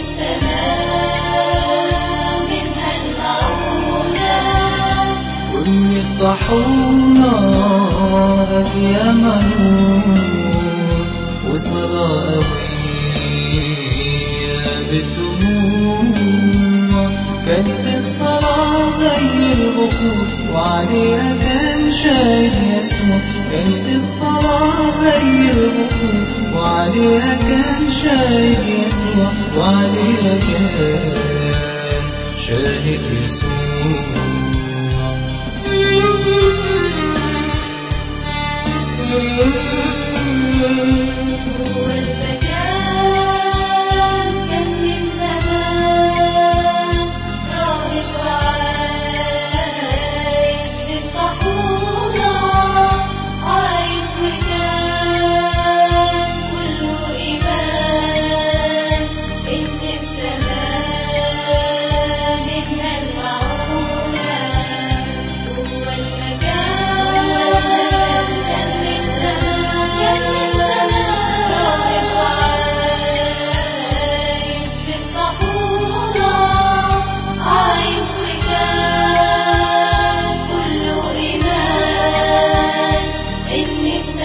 السماء منها المعونة كن الطحونة يا منور وصلاة قوية بالدموع كانت الصلاة زي البخور وعليها كان شايل يسوع كانت الصلاة زي البخور وعليها كان شايل يسوع وعليها كان شاهد يسوع هو المكان كان من زمان راهب عايش بالطحونة عايش وكان كله إيمان إن السماء منها المعونة هو المكان كان من زمان راهب عايش بالطحونة عايش وكان كله إيمان إن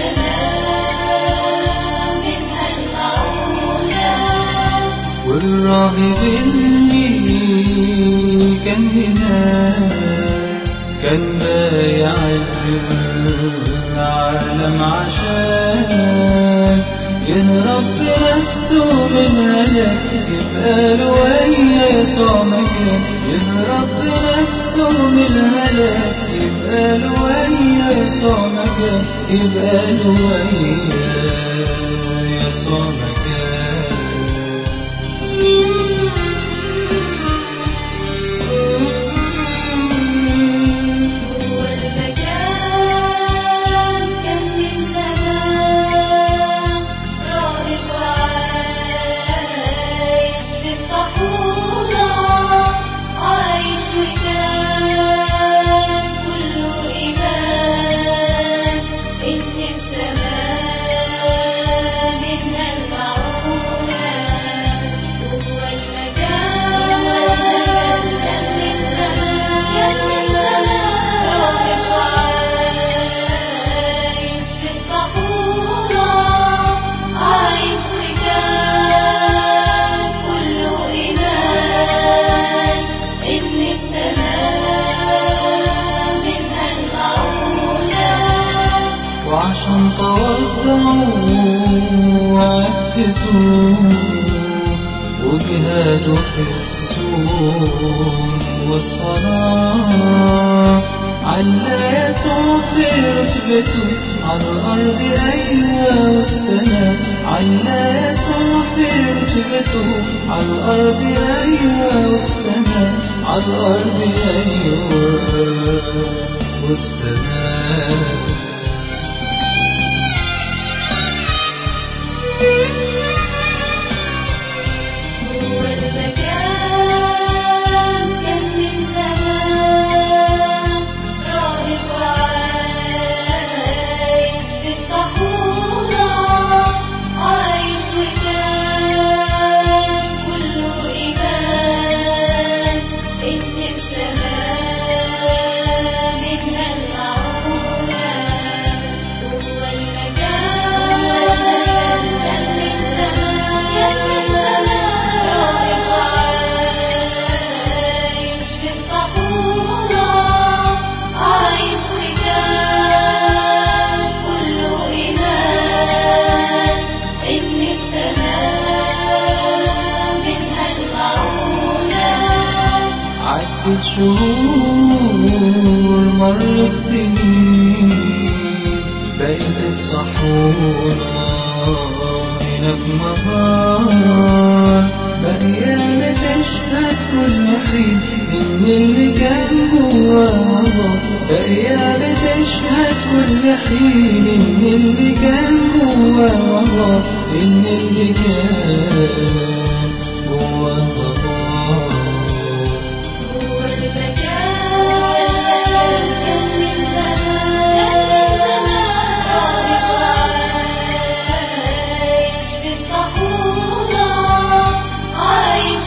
السماء منها المعونة والراهب اللي كان هناك كان بايع العالم عشان يهرب بنفسه من هلاك يبقى له ويا يسوع مكان يهرب بنفسه من هلاك يبقى له ويا يسوع مكان يبقى له ويا يسوع مكان هو المكان كان من زمان راهب عايش بالطحونة عايش وكان كله إيمان إن السماء منها المعونة هو المكان كان من زمان راهب عايش بالطحونة عايش وكان كله إيمان إن السماء منها المعونة وعشان تواضعه وعفته وجهاده في الصوم والصلاة على يسوع في رتبته على الأرض أيوة وفي سماء على يسوع في رتبته على الأرض أيوة وفي سماء على الأرض أيوة وفي سماء هو المكان كان من زمان راهب عايش بالطحونة عايش وكان كله إيمان إن السماء منها المعونة هو المكان كان من زمان راهب عايش بالطحونة عايش وكان كله إيمان إن السماء منها المعونة عدت شهور مرت سنين بقيت الطحونة هنا في مزار بقيامة تشهد كل حين إن اللي كان جوا الله بقيامة تشهد كل حين إن اللي كان جوا الله إن اللي كان جوا الله هو المكان كان من زمان راهب عايش بالطحونة عايش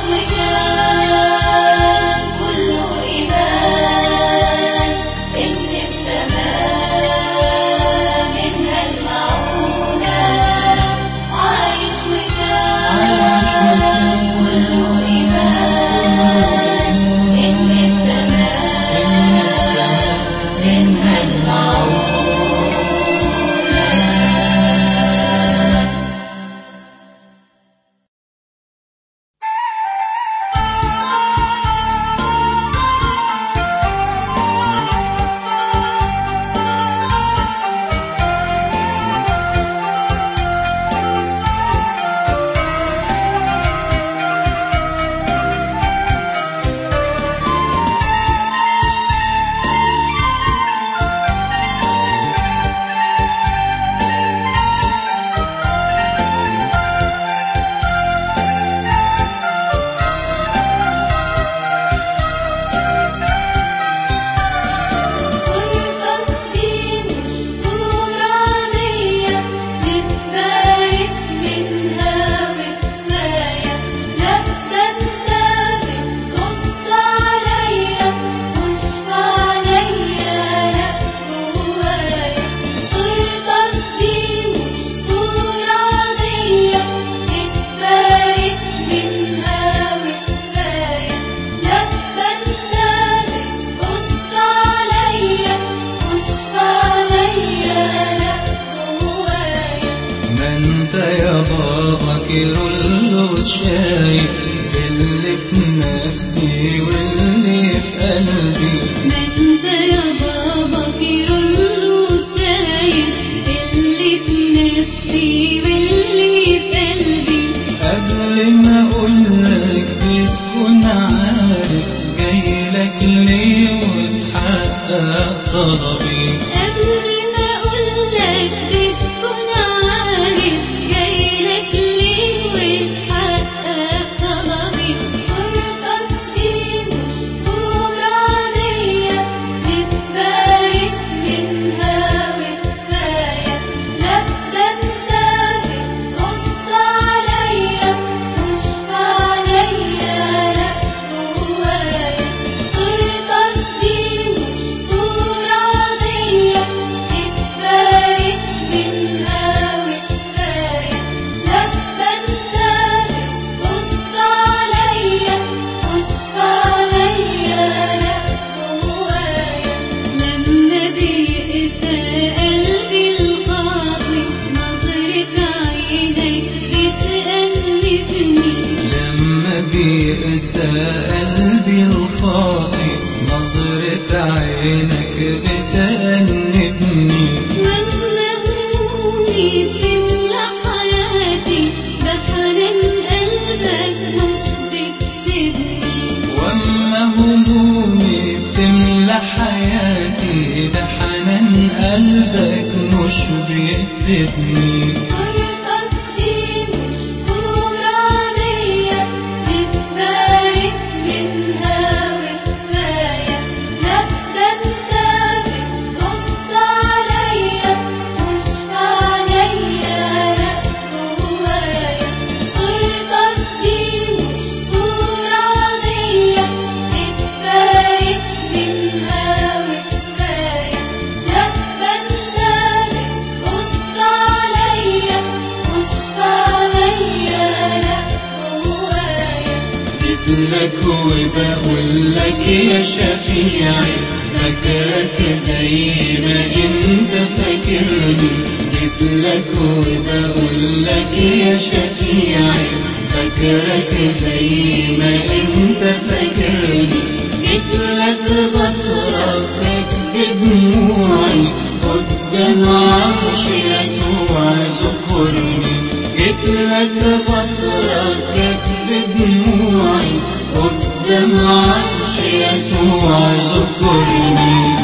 شايف اللي في نفسي واللي في قلبي ما انت يا بابا كيرلس شايف اللي في نفسي واللي في قلبي قبل ما اقولك بتكون عارف جايلك ليه وتحقق طلبي قبل ما اقولك بتكون عارف جايلك ليه وتحقق طلبي صورتك دي مش صورة عادية بتبارك منها وكفاية لا ده انت بتبص عليا مش عليا لا جوايا صورتك دي مش صورة عادية بتبارك منها وكفاية لا ده انت بتبص عليا مش عليا لا جوايا لما بيئس قلبي القاضي نظرة عينيك بتأنبني لما بيقسى قلبي الخاطي نظرة عينك بتأنبني واما همومي بتملى حياتي بحنان قلبك مش بتكتبني واما همومي بتملى حياتي ده حنان قلبك مش بيكسبني صورتك دي مش صورة عادية بتبارك منها وكفاية لا ده انت بتبص عليا مش عليا لا جوايا صورتك دي مش صورة عادية بتبارك منها وكفاية لا ده انت بتبص عليا مش عليا لا جوايا جيتلك وبقول لك يا شفيعي فاكرك زي ما انت فاكرني جيتلك وبقول لك يا شفيعي فاكرك زي ما انت فاكرني جيتلك بتركك بدموعي قدام عرش يسوع ذكرني جيتلك بتركك بدموعي قدام عرش يسوع ذكرني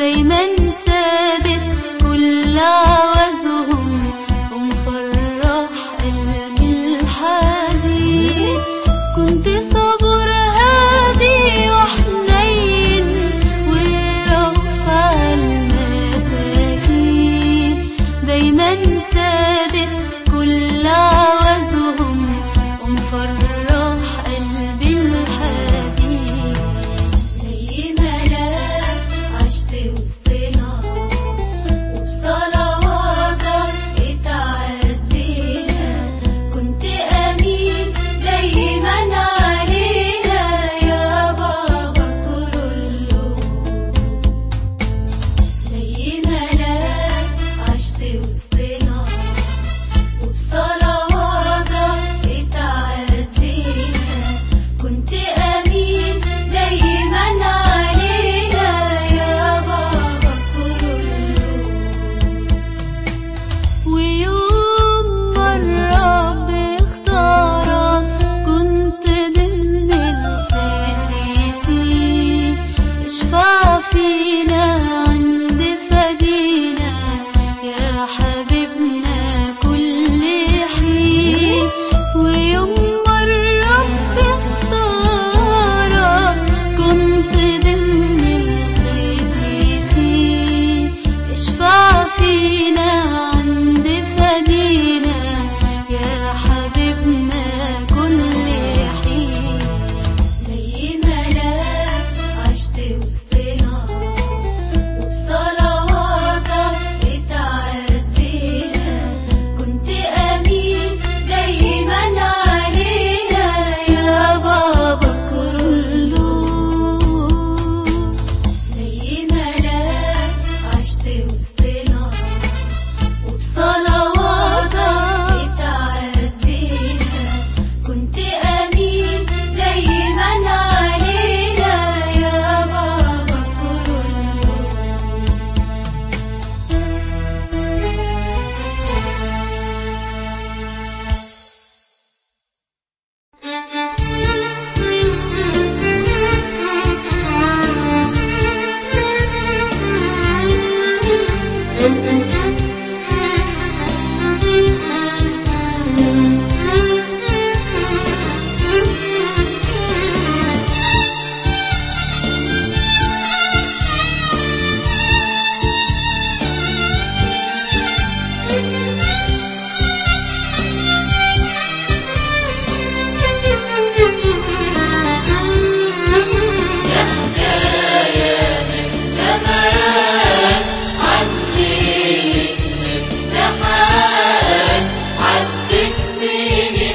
دايما سادت كل عوزهم ومفرح قلبي الحزين كنت صبر هادي وحنين ورفع المساكين دايما سادت كل عوزهم ومفرح قلبي الحزين زي ملاك عشت وسطنا وبصلواتك اتعزينا كنت أمين دايما علينا يا بابا كرولوس زي ملاك عشت وسطنا وبصلواتك اتعزينا كنت أمين دايما علينا يا بابا كرولوس ويوم ما الرب اختارك كنت ضمن القديسين اشفع فينا عند فدينا يا حبيبنا كل حين ويوم ما الرب اختارك كنت ضمن القديسين اشفع فينا عند فدينا يا حبيبنا كل حين زي ملاك عشت وسطنا وبصلواتك اتعزينا كنت أمين دايما علينا يا بابا كرولوس زي ملاك عشت وسطنا وبصلواتك اتعزينا كنت أمين دايما علينا يا بابا كرولوس عدت سنين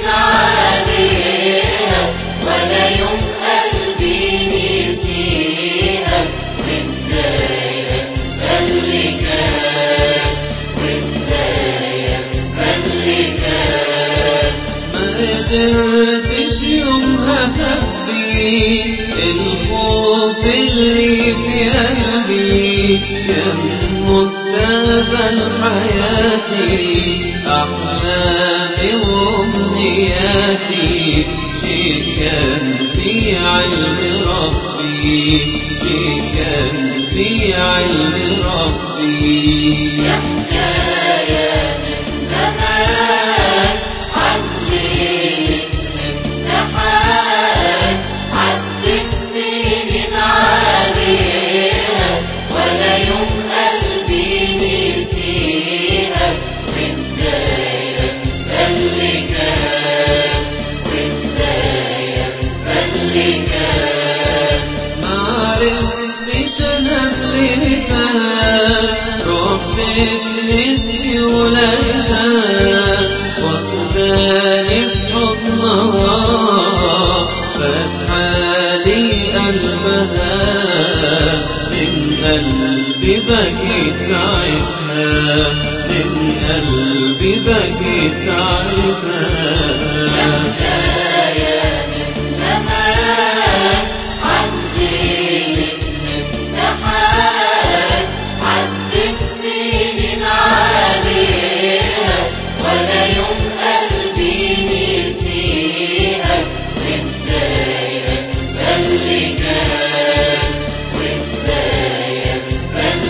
عليها ولا يوم قلبي نسيها وازاي انسى اللي كان وازاي انسى اللي كان ما قدرتش يومها اخبي الخوف اللي في قلبي كان مستقبل حياتي احلامي وامنياتي شيء كان في علم ربي شيء كان في علم ربي يا حكاية من زمان عن ليلة الامتحان عدت سنين عليها ولا يوم قلبي نسيها وازاي انسى اللي كان وازاي انسى اللي كان معرفتش انا بليلتها ربك نسي ولادها واخداني في حضنها فتحالي قلبها من قلبي بكيت ساعتها من قلبي بكيت ساعتها حكاية من زمان عن ليلة الامتحان عدت سنين عليها ولا يوم قلبي نسيها وازاي انسى اللي كان وازاي انسى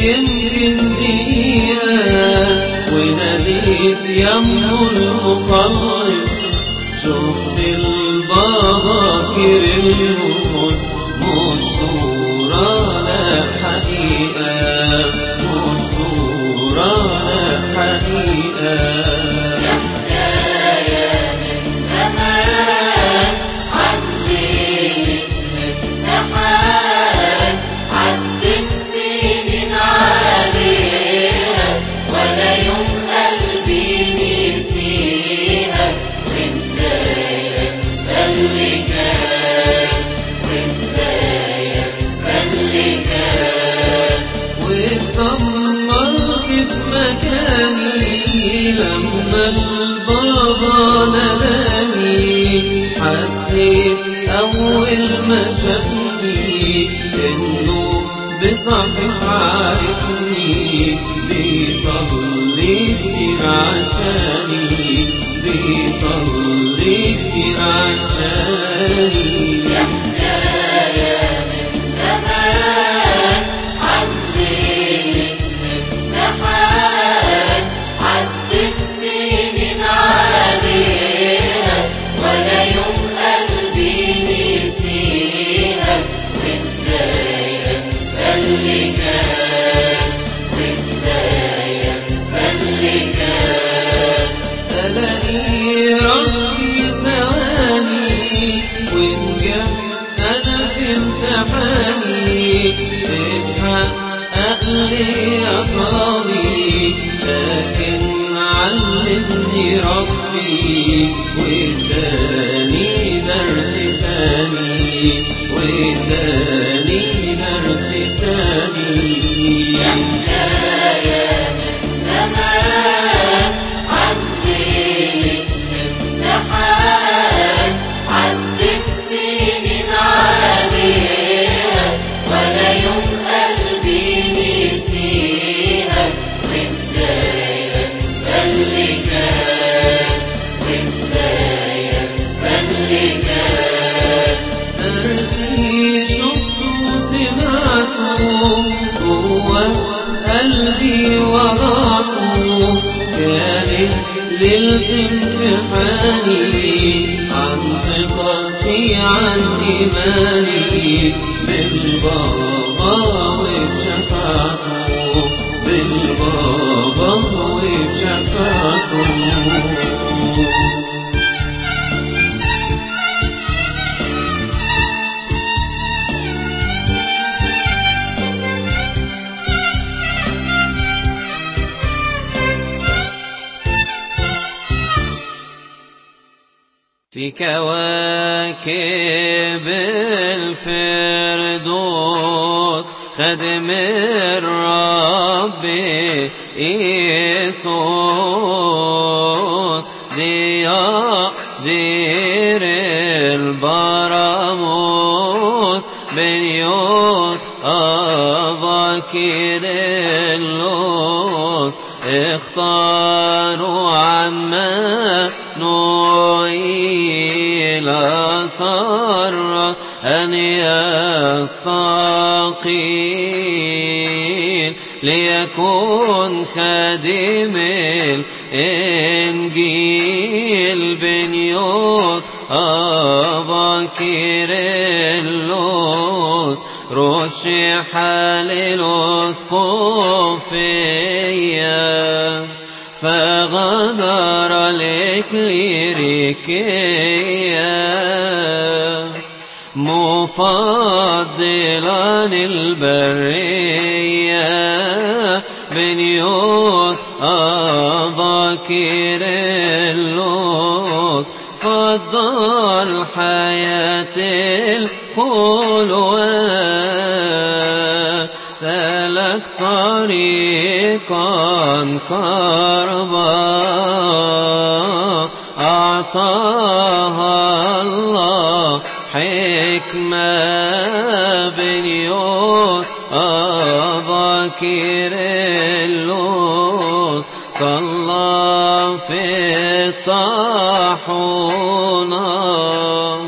يمكن دقيقة وناديت يمه المخلص شفت البابا كيرلس مش صورة لا حقيقة مش صورة لا حقيقة يا حكاية من زمان عن ليلة الامتحان عدت سنين عليها ولا يوم قلبي نسيها وازاي انسى اللي كان وازاي انسى اللي كان واتسمرت في مكاني لما البابا ناداني حسيت أول ما شافني إنه بصحيح عارفني بيصلي كتير عشاني بيصلي كتير عشاني يا حكاية من زمان عن ليلة الامتحان عدت سنين عليها ولا يوم قلبي نسيها وازاي انسى اللي كان وازاي انسى اللي كان ألاقي ربي ثواني ونجح أنا في امتحاني اتحقق لي طلبي لكن علمني ربي واداني درس تاني واداني درس تاني يا حكاية من زمان عن ليلة الامتحان عدت سنين عليها ولا يوم قلبي نسيها وازاي انسى اللي كان وازاي انسى اللي كان درسي شفته وسمعته جوه قلبي وضعته كانت ليلة امتحاني عن ثقتي عن إيماني بالبابا وبشفاعته بالبابا وبشفاعته في كواكب الفردوس خدم الرب إيسوس ضياء دير البراموس بنيوت أبا كيرلس اختاروا عما نويل سر أن يستقيل ليكون خادم الإنجيل بنيوت أبا كيرلس رشح للأسقفية فغدر الإكليريكية مفضلا البرية بنيوت أبا كيرلس فضل حياة القلوة سلك طريقا كربا أعطاها الله حكمة بنيوت أبا كيرلس صلى في الطاحونة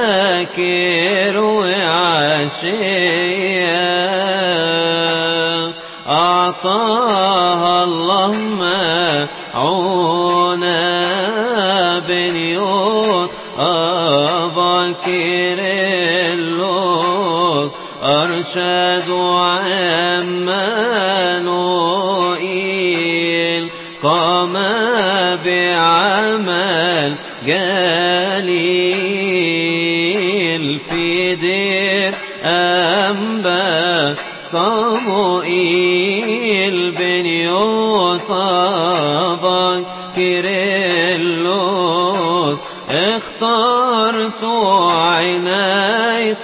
باكر وعشية أعطاها اللهم عونا بنيوت أبا كيرلس أرشد عمانوئيل قام بعمل جليل في دير أنبا صموئيل بن يوطابا كيرلس اخترت عناية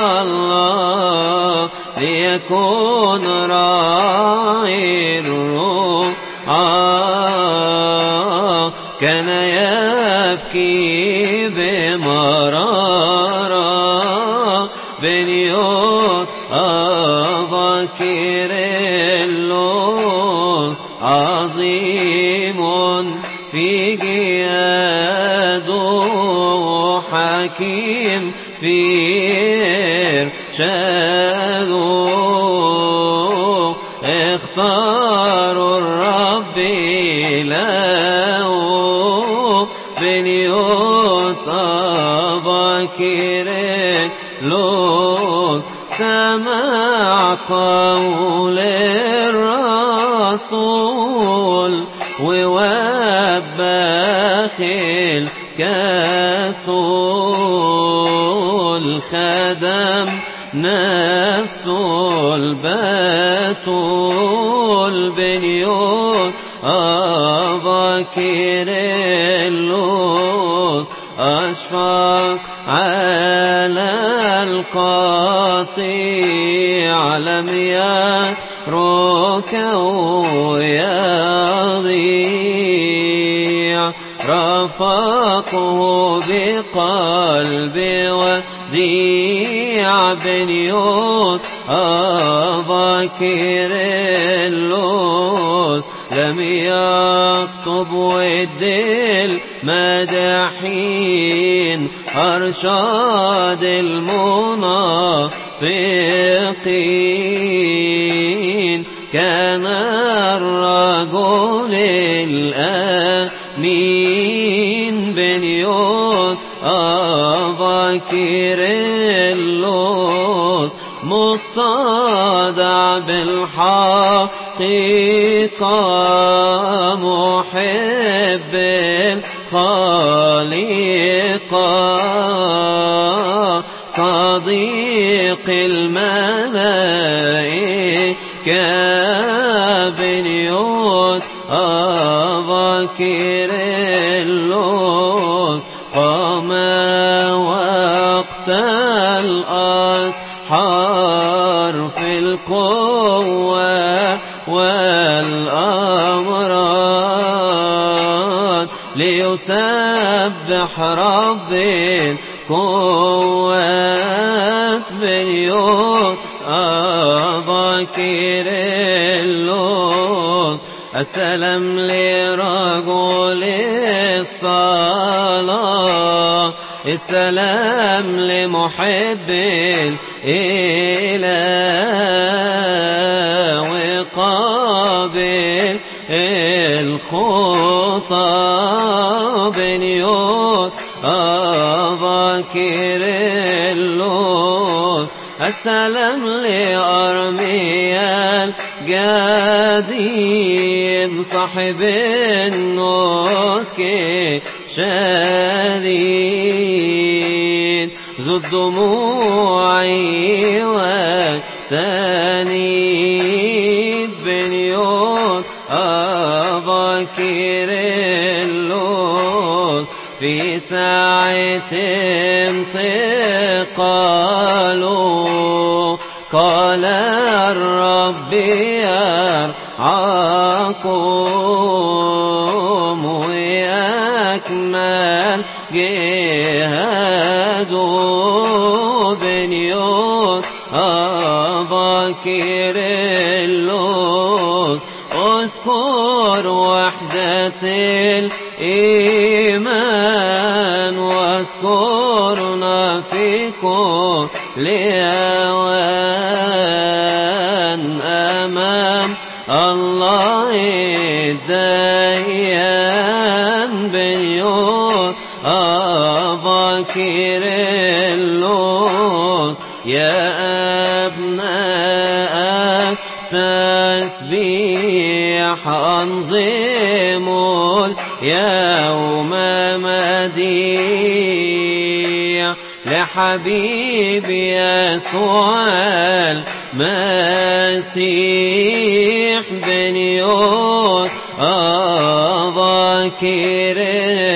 الله ليكون راعي الرعاة كان يبكي بمرارة بنيوت أبا كيرلس عظيم في جياده حكيم في إرشاده اختاروا الرب له بنيوت أبا كيرلس سمع قول الرسول ووبخ الكسول خدم نفسه البتول بنيوت أبا كيرلس أشفق على القطيع لم يترك ويضيع رفقه بقلب وديع بنيوت أبا كيرلس لم يكتب ود المدحين أرشاد المنافقين كان الرجل الأمين بنيوت أبا كيرلس متضع بالحقيقة محب الخالقة صديق الملائكة بنيوت أبا كيرلس قام وقت الأسحار في القوة والأمراض ليسبح رب القوات بنيوت أبا كيرلس السلام لرجل الصلاة السلام لمحب الإله وقابل الخطى بنيوت أبا كيرلس السلام لأرميا الجديد صاحب النسك شديد ذو الدموع والتانيد بنيوت أبا كيرلس في ساعة انتقاله قال الرب يرعاكم ويكمل جهاده بنيوت أبا كيرلس اذكر وحدة الإيمان واذكرنا في كل أوان أمام كيرلس يا أبناء تسبيح أنظم اليوم مديح لحبيب يسوع المسيح بن يوسف ذاكر